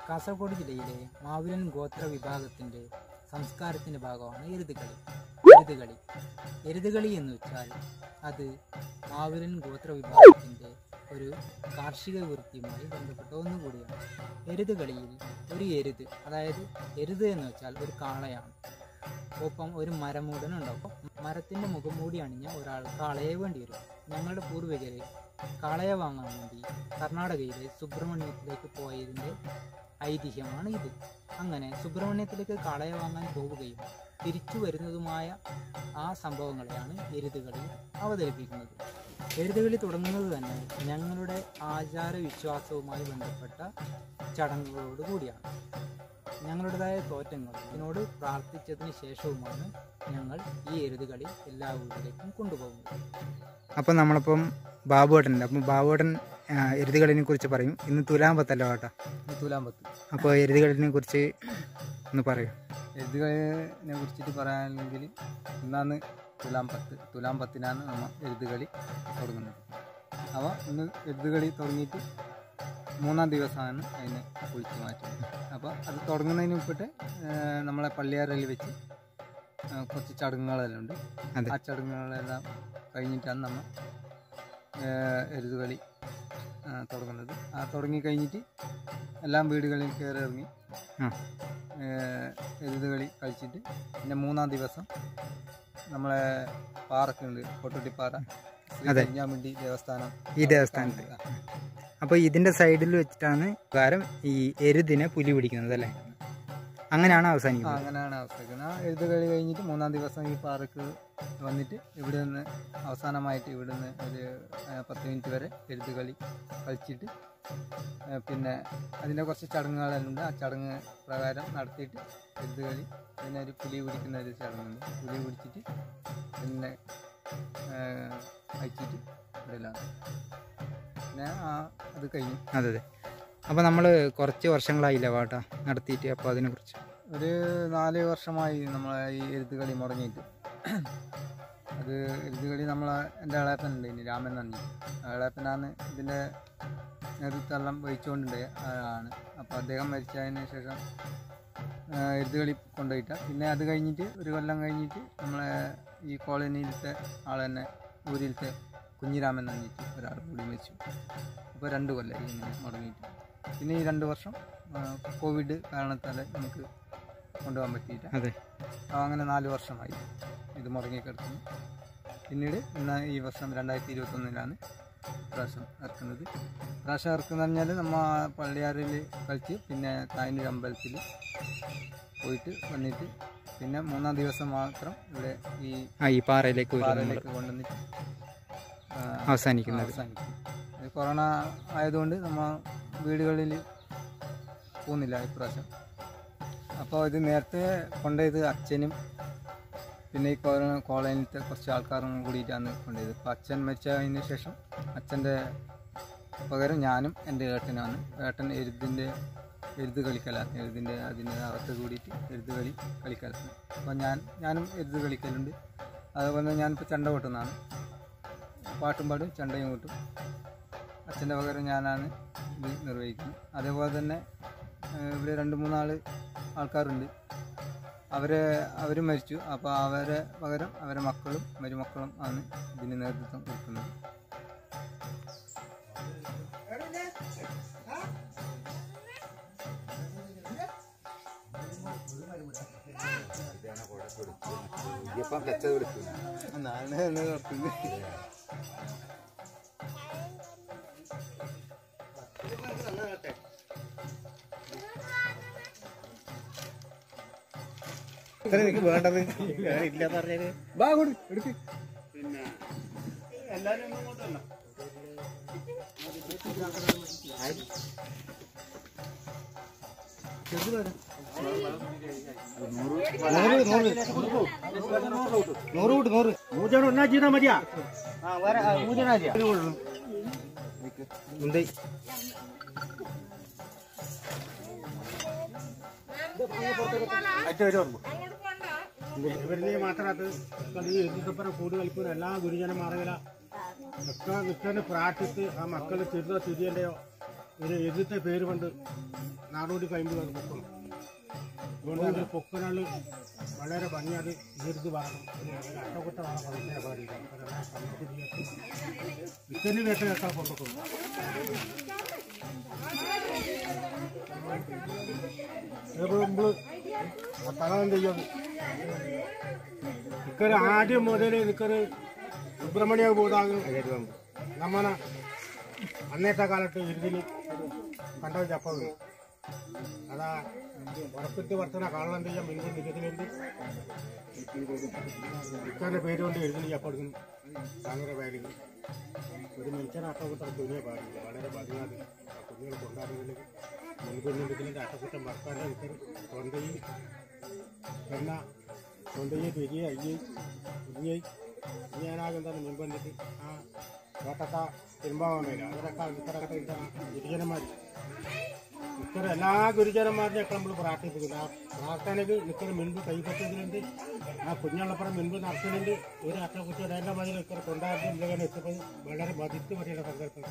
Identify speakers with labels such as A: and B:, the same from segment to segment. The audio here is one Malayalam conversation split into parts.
A: കാസർഗോഡ് ജില്ലയിലെ മാവിലൻ ഗോത്ര വിഭാഗത്തിൻ്റെ സംസ്കാരത്തിൻ്റെ ഭാഗമാണ് എരുതുകളി എരുതുകളി എരുതുകളി എന്ന് വെച്ചാൽ അത് മാവിലൻ ഗോത്ര വിഭാഗത്തിൻ്റെ ഒരു കാർഷിക വൃത്തിയുമായി ബന്ധപ്പെട്ട ഒന്നുകൂടിയാണ് എരുതുകളിയിൽ ഒരു എരുത് അതായത് എരുത് എന്ന് വെച്ചാൽ ഒരു കാളയാണ് ഒപ്പം ഒരു മരമൂടൻ ഉണ്ടാവും മരത്തിൻ്റെ മുഖംമൂടി അണിഞ്ഞ ഒരാൾ കാളയെ വേണ്ടി വരും ഞങ്ങളുടെ പൂർവികര് കാളയെ വാങ്ങാൻ വേണ്ടി കർണാടകയിലെ സുബ്രഹ്മണ്യത്തിലേക്ക് പോയതിൻ്റെ ഐതിഹ്യമാണ് ഇത് അങ്ങനെ സുബ്രഹ്മണ്യത്തിലേക്ക് കാളയെ വാങ്ങാൻ പോവുകയും തിരിച്ചു വരുന്നതുമായ ആ സംഭവങ്ങളെയാണ് എരുതുകളി അവതരിപ്പിക്കുന്നത് എരുതുകളി തുടങ്ങുന്നത് തന്നെ ഞങ്ങളുടെ ആചാര വിശ്വാസവുമായി ബന്ധപ്പെട്ട ചടങ്ങുകളോട് കൂടിയാണ് ഞങ്ങളുടേതായ തോറ്റങ്ങൾ ഇതിനോട് പ്രാർത്ഥിച്ചതിന് ശേഷവുമാണ് ഞങ്ങൾ ഈ എരുതുകളി എല്ലാ വീട്ടിലേക്കും കൊണ്ടുപോകുന്നത്
B: അപ്പം നമ്മളിപ്പം ബാബുവേട്ടനുണ്ട് അപ്പം ബാബുവേട്ടൻ ആ, എരുതുകളിനെ കുറിച്ച് പറയും ഇന്ന് തുലാമ്പത്തല്ലോ കേട്ടോ
C: തുലാമ്പത്ത്
B: അപ്പോൾ എരുതുകളിനെ കുറിച്ച് ഒന്ന് പറയും
C: എഴുതുകളിനെ കുറിച്ചിട്ട് പറയാനെങ്കിൽ ഇന്നാണ് തുലാം പത്ത് തുലാം പത്തിനാണ് നമ്മൾ എഴുതുകളി തുടങ്ങുന്നത് അപ്പോൾ ഇന്ന് എഴുതുകളി തുടങ്ങിയിട്ട് മൂന്നാം ദിവസമാണ് അതിനെ കുളിച്ച് മാറ്റുന്നത് അപ്പോൾ അത് തുടങ്ങുന്നതിന് മുമ്പിട്ട് ഏഹ്, നമ്മളെ പള്ളിയാറിൽ വെച്ച് ഏഹ്, കുറച്ച് ചടങ്ങുകളെല്ലാം ഉണ്ട്
B: അതെ.
C: ആ ചടങ്ങുകളെല്ലാം കഴിഞ്ഞിട്ടാണ് നമ്മൾ ഏഹ്, എഴുതുകളി ഏഹ്, തുടങ്ങുന്നത് ആ തുടങ്ങി കഴിഞ്ഞിട്ട് എല്ലാം വീടുകളിൽ കയറി ഇറങ്ങി
B: ആ.
C: എഴുതുകളി കളിച്ചിട്ട് പിന്നെ മൂന്നാം ദിവസം നമ്മളെ പാറക്കുണ്ട് കൊട്ടോട്ടിപ്പാറ ശ്രീ
B: അതെ.
C: കന്യാമുണ്ടി ദേവസ്ഥാനം
B: ഈ ദേവസ്ഥാനത്ത് അപ്പോൾ ഇതിൻ്റെ സൈഡിൽ വെച്ചിട്ടാണ് കാരം ഈ എരുതിനെ പുലി പിടിക്കുന്നത് അല്ലേ അങ്ങനെയാണ്
C: ആ,
B: അവസാനിക്കുന്നത്
C: അങ്ങനെയാണ് അവസ്ഥക്കുന്നത് ആ എഴുതുകളി കഴിഞ്ഞിട്ട് മൂന്നാം ദിവസം ഈ പാറക്ക് വന്നിട്ട് ഇവിടെ നിന്ന് അവസാനമായിട്ട് ഇവിടെ നിന്ന് ഒരു ആ, പത്ത് മിനിറ്റ് വരെ എഴുതുകളി കളിച്ചിട്ട് ആ, പിന്നെ അതിൻ്റെ കുറച്ച് ചടങ്ങുകളെല്ലാം ഉണ്ട് ആ ചടങ്ങ് പ്രകാരം നടത്തിയിട്ട് എഴുതുകളി പിന്നെ ഒരു പുലി പിടിക്കുന്ന ഒരു ചടങ്ങുണ്ട് പുലി പിടിച്ചിട്ട് പിന്നെ ആ, അയച്ചിട്ട് ഇടലാണ് പിന്നെ ആ അത് കഴിഞ്ഞു
B: അതെ അതെ അപ്പോൾ നമ്മൾ കുറച്ച് വർഷങ്ങളായില്ല വാട്ട നടത്തിയിട്ട് അപ്പോൾ അതിനെക്കുറിച്ച്
C: ഒരു നാല് വർഷമായി നമ്മളെ ഈ എഴുത്തുകളി മുടങ്ങിയിട്ട് അത് എഴുത്തുകളി നമ്മളെ എൻ്റെ ഇളയപ്പനുണ്ട് ഇനി രാമൻ നന്ദി ഇളയപ്പനാണ് ഇതിൻ്റെ നേതൃത്വമെല്ലാം വഹിച്ചുകൊണ്ടുണ്ട് ആണ് അപ്പോൾ അദ്ദേഹം മരിച്ചതിന് ശേഷം എഴുത്തുകളി കൊണ്ടുപോയിട്ട പിന്നെ അത് കഴിഞ്ഞിട്ട് ഒരു കൊല്ലം കഴിഞ്ഞിട്ട് നമ്മളെ ഈ കോളനിയിലത്തെ ആൾ തന്നെ ഊരിലത്തെ കുഞ്ഞിരാമൻ നന്ദിട്ട് ഒരാൾ കൂടി മരിച്ചു അപ്പോൾ രണ്ട് കൊല്ലം ഇങ്ങനെ മുടങ്ങിയിട്ട് പിന്നെ ഈ രണ്ട് വർഷം ആ, കോവിഡ് കാരണത്താൽ നമുക്ക് കൊണ്ടുപോകാൻ പറ്റിയില്ല
B: അതെ
C: അപ്പോൾ അങ്ങനെ നാല് വർഷമായി ഇത് മുടങ്ങിക്കിടക്കുന്നു പിന്നീട് ഇന്ന് ഈ വർഷം രണ്ടായിരത്തി ഇരുപത്തൊന്നിലാണ് പ്രാവശ്യം ഇറക്കുന്നത് പ്രാവശ്യം ഇറക്കുന്നത് പറഞ്ഞാൽ നമ്മ പള്ളിയാറിൽ കളിച്ച് പിന്നെ തായന്നൂർ അമ്പലത്തിൽ പോയിട്ട് വന്നിട്ട് പിന്നെ മൂന്നാം ദിവസം മാത്രം ഇവിടെ ഈ
B: ആ ഈ പാറയിലേക്ക് വരും നമ്മൾ
C: പാറയിലേക്ക് കൊണ്ടുവന്നിട്ട് ആ,
B: അവസാനിക്കുന്നത്
C: അവസാനിക്കും ഇത് കൊറോണ ആയതുകൊണ്ട് നമ്മ വീടുകളിൽ പോകുന്നില്ല ഇപ്രാവശ്യം അപ്പോൾ ഇത് നേരത്തെ കൊണ്ടുപോയത് അച്ഛനും പിന്നെ ഈ കൊറോണ കോളനിയിലത്തെ കുറച്ച് ആൾക്കാരും കൂടിയിട്ടാണ് കൊണ്ടുപോയത് അപ്പോൾ അച്ഛൻ മരിച്ചതിന് ശേഷം അച്ഛൻ്റെ പകരം ഞാനും എൻ്റെ ഏട്ടനാണ് ഏട്ടൻ എരുതിൻ്റെ എരുത് കളിക്കലാണ് എരുതിൻ്റെ അതിൻ്റെ അകത്ത് കൂടിയിട്ട് എരുത് കളി കളിക്കലാണ് അപ്പോൾ ഞാൻ ഞാനും എരുത് കളിക്കലുണ്ട് അതുപോലെ ഞാനിപ്പോൾ ചെണ്ട കൊട്ടുന്നതാണ് പാട്ടും പാടും ചെണ്ടയും കൂട്ടും അച്ഛൻ്റെ പകരം ഞാനാണ് ഇത് നിർവഹിക്കുന്നത് അതേപോലെ തന്നെ ഏഹ് ഇവിടെ രണ്ട് മൂന്നാൾ ആൾക്കാരുണ്ട് അവരെ അവർ മരിച്ചു അപ്പോൾ അവരെ പകരം അവരെ മക്കളും മരുമക്കളും ആണ് ഇതിന് നേതൃത്വം കൊടുക്കുന്നത് എന്നാണ് എന്ന് കൊടുക്കുന്നത്
D: എനിക്ക് വേണ്ടത് ഇല്ലാന്ന് പറഞ്ഞാല്
C: ബാ കൊടു എടുക്ക്
D: നൂറ് കൂട്ട് നൂറ് നൂറ്റാണ് ഒന്നാ ചെയ്താ മതിയാ ആ വേറെ നൂറ്റാ
B: മുന്തേ
D: ഇവരിൽ മാത്രം കളി എഴുതിക്കപ്പുറം കൂട് കളിക്കുന്ന എല്ലാ ഗുരുജനന്മാരെല്ലാം ഒക്കെ കൃഷ്ണന് പ്രാർത്ഥിച്ച് ആ മക്കൾ ചെറുതോ ചെറിയൻ്റെയോ ഒരു എതിർത്തെ പേര് കൊണ്ട് നാടോടി കൈമ്പ് അത് പൊക്കണം അതുകൊണ്ട് അത് പൊക്കനാള് വളരെ ഭംഗിയാത് ഈർത്ത് പറയണം ഒരു അട്ടക്കൊട്ട വേണം പതിനെ പാടിയില്ല ഇത്തന്നെ വേട്ട കേട്ടാൽ പൊട്ടക്കും നമ്മള് തളം ചെയ്യും നിക്കൊരു ആദ്യം മുതൽ നിക്കൊരു സുബ്രഹ്മണ്യ ഭൂതാകും നമ്മന അന്നത്തെ കാലത്ത് ഇരുതിന് കണ്ടത് ചപ്പത് അതാ ഉറപ്പിട്ട് വർത്തന കാണാൻ ചെയ്യാൻ മുൻപ് നിജത്തിലുണ്ട് ഇക്കാരുടെ പേര് കൊണ്ട് എഴുതി ചപ്പെടുക്കും അങ്ങനെ പേര് ഒരു മനുഷ്യൻ അട്ടക്കുട്ടം തുണിയെ പാടില്ല വളരെ ഭംഗിയാതെ ആ കുഞ്ഞുങ്ങൾ കൊണ്ടാടുന്നതിൽ മുൻകുഞ്ഞിന്റെ അട്ടക്കുട്ടം വർക്കാൻ്റെ നിൽക്കൽ തൊണ്ടയിൽ പെണ്ണ തൊണ്ടയെ പെരിയ അയ്യേ കുഞ്ഞേ ഞാനാകുന്ന മുൻപ് വന്നിട്ട് ആ കോട്ടക്ക തിരുമ്പാവുന്നില്ല അവരൊക്കെ ഇത്തരത്തെ ഗുരുജനന്മാർ ഇത്തരം എല്ലാ ഗുരുജനന്മാരിനെയൊക്കെ നമ്മൾ പ്രാർത്ഥിപ്പിക്കുന്നു ആ പ്രാർത്ഥനയ്ക്ക് നിൽക്കുന്ന മുൻപ് കൈപ്പറ്റുന്നുണ്ട് ആ കുഞ്ഞുള്ളപ്പുറം മുൻപ് നടത്തുന്നുണ്ട് ഒരു അറ്റക്കുറ്റിയുടെ എല്ലാ മതിൽ ഇത്ര കൊണ്ടാടുന്ന മൃഗം എത്തിയപ്പോൾ വളരെ മതിത്ത് പറ്റിയുള്ള സങ്കല്പം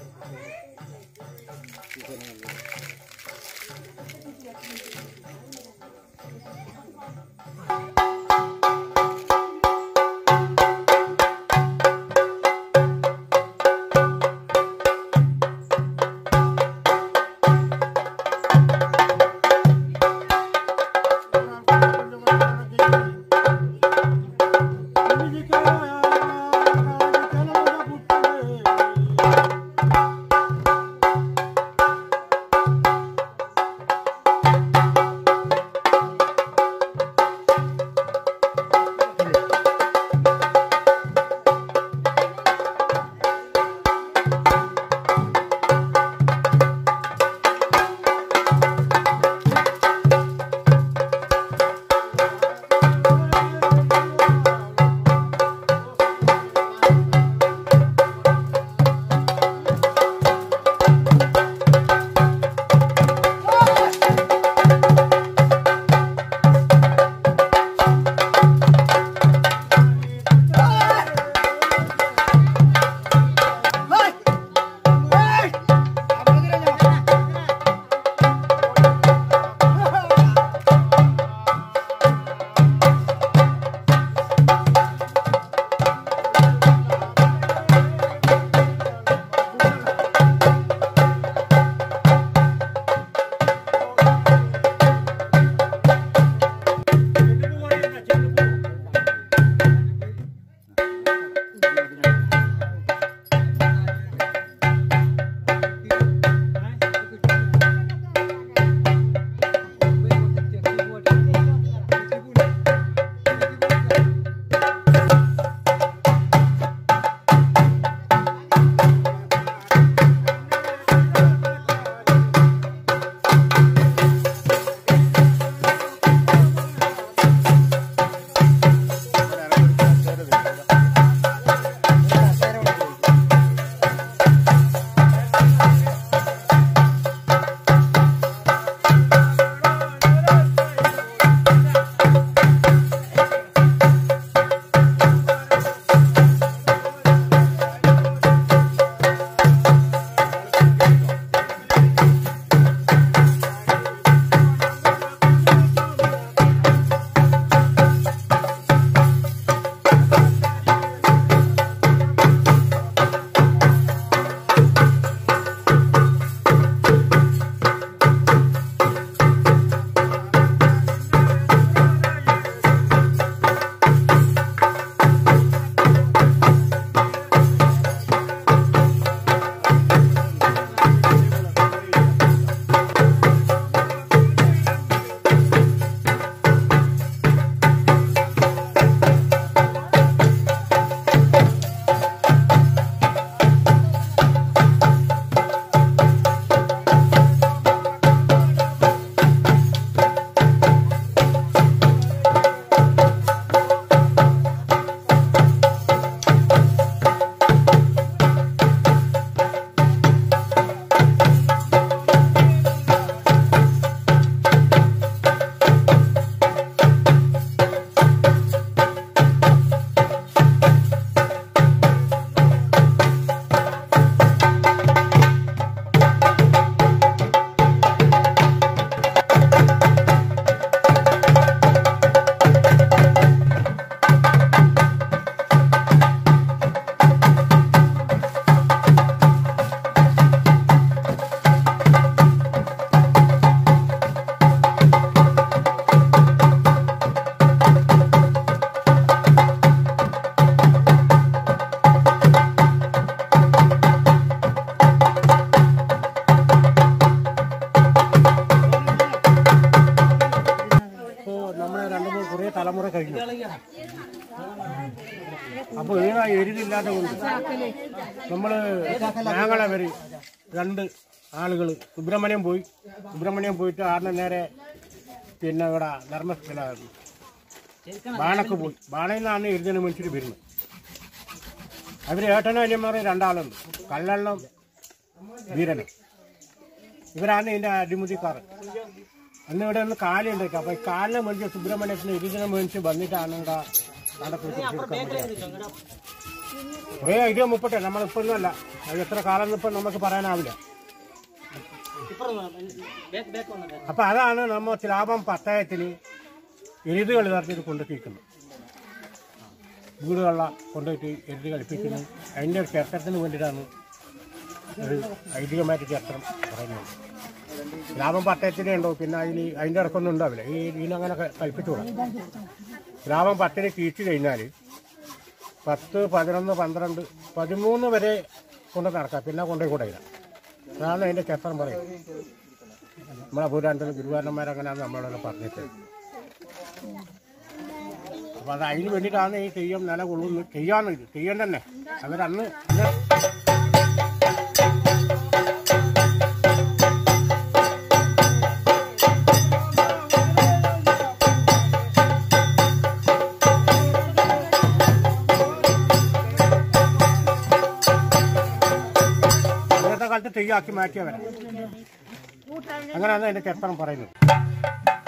D: തലമുറ കഴിഞ്ഞു അപ്പോൾ ഇതിനാ എരുതില്ലാതെ കൊണ്ട് നമ്മൾ ഞങ്ങളെ വരെ രണ്ട് ആളുകൾ സുബ്രഹ്മണ്യം പോയി സുബ്രഹ്മണ്യം പോയിട്ട് ആറിന് നേരെ പിന്നെ ഇവിടെ ധർമ്മ പിന്നെ ബാണക്ക് പോയി ബാണയിൽ നിന്നാണ് എരുതിന് മനുഷ്യർ വരുന്നത് അവർ ഏട്ടനും അനിയന്മാരും രണ്ടാളുണ്ട് കല്ലെണ്ണം വീരനും ഇവരാണ് ഇതിന്റെ അടിമുടിക്കാർ അന്ന് ഇവിടെ ഒന്ന് കാലുണ്ടാക്കി അപ്പൊ ഈ കാലിനെ മേടിച്ച് സുബ്രഹ്മണ്യത്തിന് ഇരുതിനെ മേടിച്ച് വന്നിട്ടാണ് ഇവിടെ നടത്തി കുറേ ഐഡിയ മുപ്പട്ടെ നമ്മളിപ്പൊന്നും അല്ല അത് എത്ര കാലം ഇപ്പം നമുക്ക് പറയാനാവില്ല അപ്പൊ അതാണ് നമ്മ ലാഭം പത്തായത്തിന് എരുതുകൾ നടത്തിയിട്ട് കൊണ്ടുപോയിക്കുന്നത് വീടുകളിലെ കൊണ്ടുപോയിട്ട് എരുത് കളിപ്പിക്കുന്നു അതിൻ്റെ ഒരു ചരിത്രത്തിന് വേണ്ടിയിട്ടാണ് ഒരു ഐതിഹ്യമായിട്ട് ചരിത്രം പറയുന്നത് ലാഭം പട്ടയത്തിനേ ഉണ്ടോ പിന്നെ അതിന് അതിൻ്റെ ഇടക്കൊന്നും ഉണ്ടാവില്ല ഈ ഇതിനങ്ങനെ കൽപ്പിച്ചുകൂടാ ലാഭം പത്തിന് കീഴ്ച്ചു കഴിഞ്ഞാൽ പത്ത് പതിനൊന്ന് പന്ത്രണ്ട് പതിമൂന്ന് വരെ കൊണ്ട് നടക്കാം പിന്നെ കൊണ്ടുപോയി കൂടെ ഇല്ല അതാണ് അതിൻ്റെ ചരിത്രം പറയുന്നത് നമ്മളെ പുരാണ്ടത് ഗുരുവാരന്മാരങ്ങനെയാണ് നമ്മളോട് പറഞ്ഞിട്ട് അപ്പൊ അത് അതിന് വേണ്ടിയിട്ടാണ് ഈ തെയ്യം നിലകൊള്ളുന്നത് ചെയ്യാന്ന് ഇത് തെയ്യം തന്നെ അവരന്ന് അന്ന് ഇന്നത്തെ കാലത്ത് തെയ്യാക്കി മാറ്റിയവരാ അങ്ങനെയാണ് അതിന്റെ ചരിത്രം പറയുന്നത്